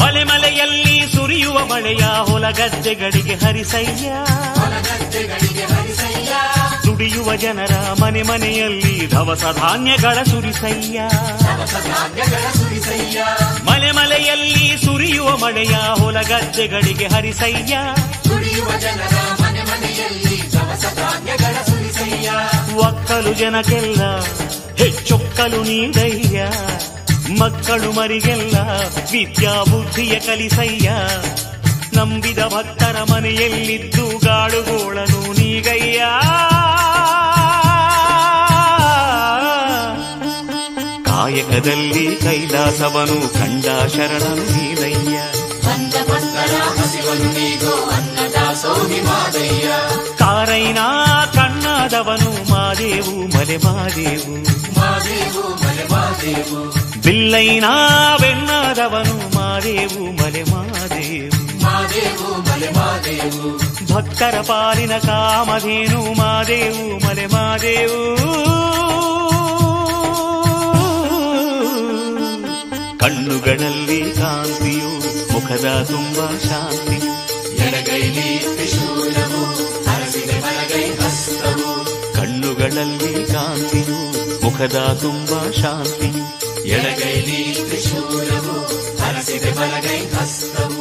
ಮಲೆ ಮಲೆಯಲ್ಲಿ ಸುರಿಯುವ ಮಳೆಯ ಹೊಲಗದ್ದೆಗಳಿಗೆ ಹರಿಸಯ್ಯ ದುಡಿಯುವ ಜನರ ಮನೆ ಮನೆಯಲ್ಲಿ ದವಸ ಧಾನ್ಯಗಳ ಸುರಿಸಯ್ಯ ಮಲೆ ಮಲೆಯಲ್ಲಿ ಸುರಿಯುವ ಮಳೆಯ ಹೊಲಗದ್ದೆಗಳಿಗೆ ಹರಿಸಯ್ಯ ಒಕ್ಕಲು ಜನಕ್ಕೆಲ್ಲ ಹೆಚ್ಚೊಕ್ಕಲು ನೀಡಯ್ಯ ಮಕ್ಕಳು ಮರಿಗೆಲ್ಲ ವಿದ್ಯಾ ಬುದ್ಧಿಯ ಕಲಿಸಯ್ಯ ನಂಬಿದ ಭಕ್ತರ ಮನೆಯಲ್ಲಿದ್ದು ಗಾಡುಗೋಳನು ನೀಗಯ್ಯ ಕಾಯಕದಲ್ಲಿ ಕೈಲಾಸವನು ಕಂಡ ಶರಣನು ನೀನಯ್ಯ ಕಾರೈನ ಕಣ್ಣಾದವನು ಮಾದೇವು ಮಲೆ ಮಾದೇವು ಬಿಲ್ಲೈನ ಬೆಣ್ಣಾದವನು ಮಾದೇವು ಮಲೆ ಮಾದೇವು ಭಕ್ತರ ಪಾಲಿನ ಕಾಮಧೇನು ಮಾದೇವು ಮಲೆ ಮಾದೇವು ಕಣ್ಣುಗಳಲ್ಲಿ ಕಾಂತಿಯು ಮುಖದ ತುಂಬ ಶಾಂತಿಯು ಎಡಗೈಲಿ ತ್ರಿಶೂಲವು ಹರಸಿದೆ ಬಲಗೈ ಹಸ್ತವು ಕಣ್ಣುಗಳಲ್ಲಿ ಕಾಂತಿಯು ಮುಖದ ತುಂಬ ಶಾಂತಿಯು ಎಡಗೈಲಿ ತ್ರಿಶೂಲವು ಹರಸಿದೆ ಬಲಗೈ ಹಸ್ತವು